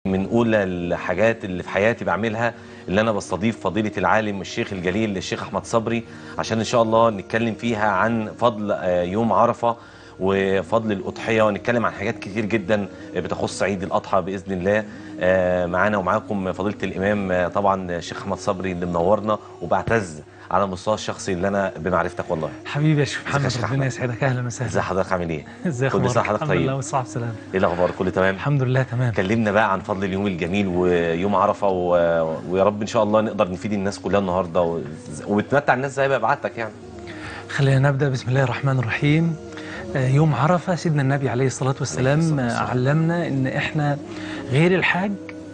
من اولى الحاجات اللي في حياتي بعملها اللي انا بستضيف فضيله العالم الشيخ الجليل الشيخ احمد صبري عشان ان شاء الله نتكلم فيها عن فضل آه، يوم عرفه وفضل الاضحيه ونتكلم عن حاجات كتير جدا بتخص عيد الاضحى باذن الله آه، معانا ومعاكم فضيله الامام آه، طبعا الشيخ احمد صبري اللي منورنا وبعتز على المستوى الشخصي اللي انا بمعرفتك والله حبيبي يا شيخ ازيك يا محمد شيخ ربنا أحمد؟ يسعدك اهلا ازي وسهلا حضرتك عامل ايه ازي كل سنه حضرتك الحمد لله طيب والصحة والسلام ايه الاخبار كله تمام الحمد لله تمام كلمنا بقى عن فضل اليوم الجميل ويوم عرفه و... ويا رب ان شاء الله نقدر نفيد الناس كلها النهارده و... وبتمتع الناس زي ما بعتك يعني خلينا نبدا بسم الله الرحمن الرحيم آه، يوم عرفه سيدنا النبي عليه الصلاه عليه والسلام الصلاة آه، والسلام. علمنا ان احنا غير الحاج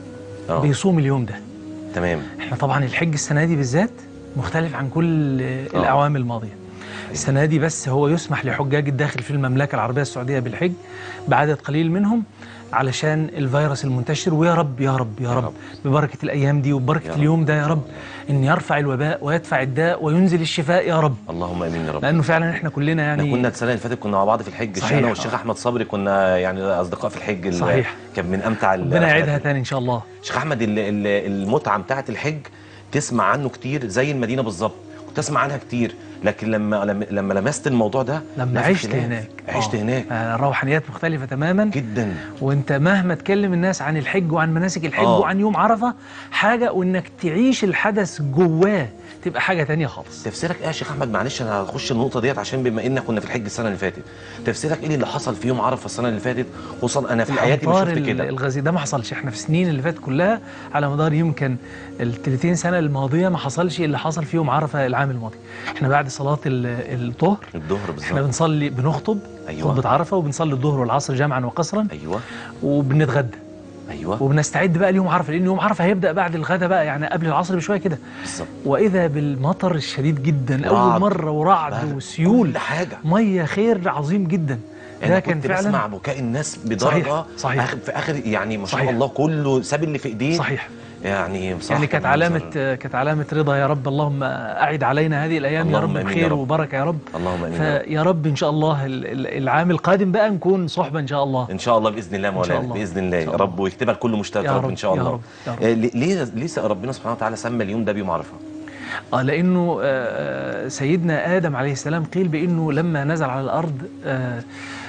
اه بيصوم اليوم ده تمام احنا طبعا الحج السنه دي بالذات مختلف عن كل آه، الاعوام الماضيه السنه دي بس هو يسمح لحجاج الداخل في المملكه العربيه السعوديه بالحج بعدد قليل منهم علشان الفيروس المنتشر ويا رب يا رب يا يا رب رب. ببركه الايام دي يا وببركه رب. اليوم ده يا رب ان يرفع الوباء ويدفع الداء وينزل الشفاء يا رب اللهم امين يا رب لانه فعلا احنا كلنا احنا يعني كنا السنه اللي فاتت كنا مع بعض في الحج صحيح. انا والشيخ احمد صبري كنا يعني اصدقاء في الحج ال- صحيح. كان من امتع ال- ربنا يعيدها الحاجات. تاني ان شاء الله شيخ احمد ال- ال- المتعه بتاعه الحج تسمع عنه كتير زي المدينه بالظبط كنت اسمع عنها كتير لكن لما لما, لما لمست الموضوع ده لما لا في عشت خلاف. هناك عشت آه. هناك آه، روحانيات مختلفه تماما جدا وانت مهما تكلم الناس عن الحج وعن مناسك الحج آه. وعن يوم عرفه حاجه وانك تعيش الحدث جواه تبقى حاجه تانية خالص تفسيرك ايه يا شيخ احمد معلش انا هخش النقطه ديت عشان بما ان كنا في الحج السنه اللي فاتت تفسيرك ايه اللي حصل في يوم عرفه السنه اللي فاتت خصوصا انا في حياتي ما الأمطار شفت ال- كده الغزي ده ما حصلش احنا في السنين اللي فاتت كلها على مدار يمكن ال 30 سنه الماضيه ما حصلش اللي حصل في يوم عرفه العام الماضي احنا بعد صلاه ال- الظهر الظهر احنا بالظبط بنصلي بنخطب أيوة. خطبه عرفه وبنصلي الظهر والعصر جمعا وقصرا ايوه وبنتغدى ايوه وبنستعد بقى ليوم عرفه لان يوم عرفه هيبدا بعد الغداء بقى يعني قبل العصر بشويه كده بالظبط واذا بالمطر الشديد جدا ورعد. اول مره ورعد بقى وسيول كل حاجه ميه خير عظيم جدا انا ده كان كنت فعلا بسمع بكاء الناس بدرجه صحيح، صحيح. آخر في اخر يعني ما شاء صحيح. الله كله ساب اللي في ايديه صحيح يعني بصراحه يعني كانت كان علامة منظر- كانت علامة رضا يا رب اللهم أعد علينا هذه الأيام يا اللهم رب آمين يا بخير رب. وبركة يا رب اللهم امين يا رب. فيا رب إن شاء الله ال- ال- العام القادم بقى نكون صحبة إن شاء الله ان شاء الله باذن الله إن شاء مولانا الله. باذن الله إن يا شاء الله. رب ويكتبها لكل مشتاق يا يا رب رب، ان شاء يا الله رب، يا رب. آه، ليه ليه ليه ربنا سبحانه وتعالى سمى اليوم ده بيوم عرفه آه لأنه آه، سيدنا آدم عليه السلام قيل بأنه لما نزل على الأرض آه،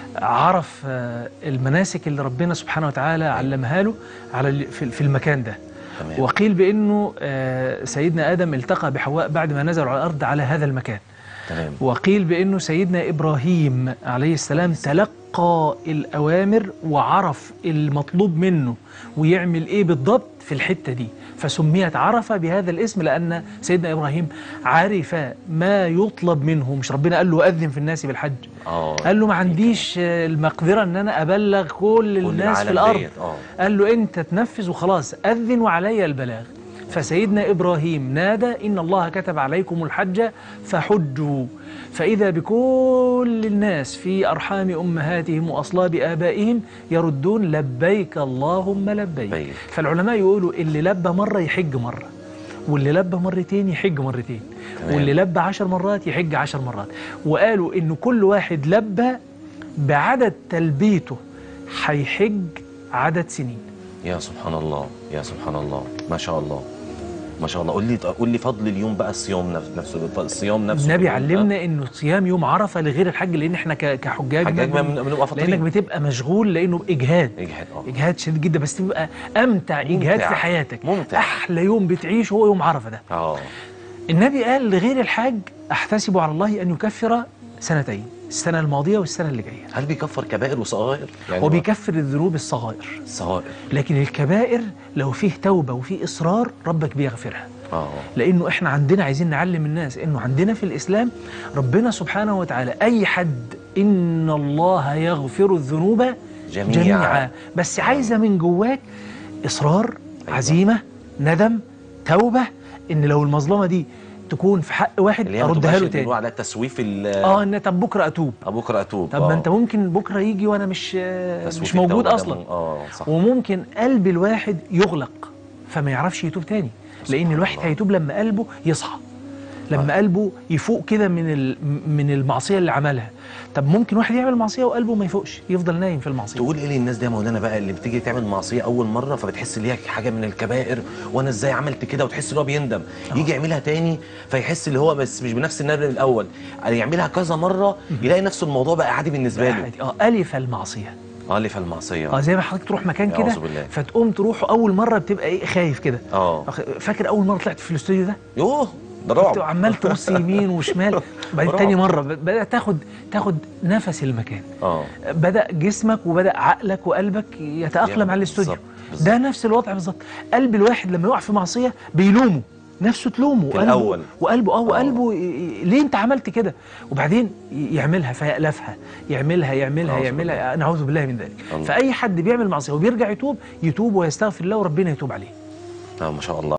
عرف آه، المناسك اللي ربنا سبحانه وتعالى علمها له على ال- في في المكان ده تمام وقيل بأنه آه، سيدنا آدم التقى بحواء بعد ما نزلوا على الأرض على هذا المكان تمام وقيل بأنه سيدنا إبراهيم عليه السلام تلقى الأوامر وعرف المطلوب منه ويعمل إيه بالضبط في الحتة دي فسميت عرفة بهذا الاسم لأن سيدنا إبراهيم عرف ما يطلب منه مش ربنا قال له أذن في الناس بالحج اه قال له ما عنديش آه، المقدرة أن أنا أبلغ كل كل الناس في العالم الأرض ديت، اه قال له أنت تنفذ وخلاص أذن وعلي البلاغ فسيدنا إبراهيم نادى إن الله كتب عليكم الحج فحجوا فإذا بكل الناس في أرحام أمهاتهم وأصلاب آبائهم يردون لبيك اللهم لبيك لبيك. فالعلماء يقولوا اللي لبى مرة يحج مرة واللي لبى مرتين يحج مرتين تمام. واللي لبى عشر مرات يحج عشر مرات وقالوا إن كل واحد لبى بعدد تلبيته هيحج عدد سنين يا سبحان الله يا سبحان الله ما شاء الله ما شاء الله قول لي قول لي فضل اليوم بقى الصيام نفس- نفسه الصيام نفسه النبي اليوم ده. علمنا انه صيام يوم عرفه لغير الحج لان احنا ك- كحجاج حجاج ما بن- بن- بنبقى لانك فاطرين بتبقى مشغول لانه اجهاد اجهاد اه اجهاد شديد جدا بس تبقى امتع اجهاد ممتع. في حياتك ممتع. احلى يوم بتعيشه هو يوم عرفه ده اه النبي قال لغير الحاج احتسب على الله ان يكفر سنتين السنه الماضيه والسنه اللي جايه هل بيكفر كبائر وصغائر؟ يعني هو بيكفر الذنوب الصغائر الصغائر لكن الكبائر لو فيه توبه وفيه اصرار ربك بيغفرها اه لانه احنا عندنا عايزين نعلم الناس انه عندنا في الاسلام ربنا سبحانه وتعالى اي حد ان الله يغفر الذنوب جميعا, جميعا, جميعا بس عايزه من جواك اصرار أيوة. عزيمه ندم توبه ان لو المظلمه دي تكون في حق واحد اللي هي ما اردها تبقاش له اللي بيقولوا تاني على تسويف ال اه ان طب بكره اتوب بكره اتوب طب ما انت ممكن بكره يجي وانا مش آه، تسويف مش موجود التوبة ده اصلا مم- اه صح وممكن قلب الواحد يغلق فما يعرفش يتوب تاني لان سبحان الواحد الله. هيتوب لما قلبه يصحى لما قلبه يفوق كده من ال- من المعصيه اللي عملها طب ممكن واحد يعمل معصيه وقلبه ما يفوقش يفضل نايم في المعصيه تقول ايه للناس دي يا مولانا بقى اللي بتيجي تعمل معصيه اول مره فبتحس ان هي حاجه من الكبائر وانا ازاي عملت كده وتحس ان هو بيندم يجي يعملها تاني فيحس اللي هو بس مش بنفس الندم الاول يعني يعملها كذا مره يلاقي نفسه الموضوع بقى عادي بالنسبه له عادي. اه الف المعصيه اه اللي في المعصيه اه زي ما حضرتك تروح مكان كده أعوذ بالله. فتقوم تروح اول مره بتبقى ايه خايف كده اه فاكر اول مره طلعت في الاستوديو ده يوه ده كنت رعب عمال تبص يمين وشمال بعدين رعب. تاني مره بدات تاخد تاخد نفس المكان اه بدا جسمك وبدا عقلك وقلبك يتاقلم يعمل على الاستوديو بالظبط، بالظبط. ده نفس الوضع بالظبط قلب الواحد لما يقع في معصيه بيلومه نفسه تلومه في وقلبه- الأول. وقلبه اه آه. وقلبه ي- ي- ليه انت عملت كده وبعدين ي- يعملها فيألفها يعملها يعملها أعوذ يعملها نعوذ بالله من ذلك الله. فأي حد بيعمل معصية وبيرجع يتوب يتوب ويستغفر الله وربنا يتوب عليه اه ما شاء الله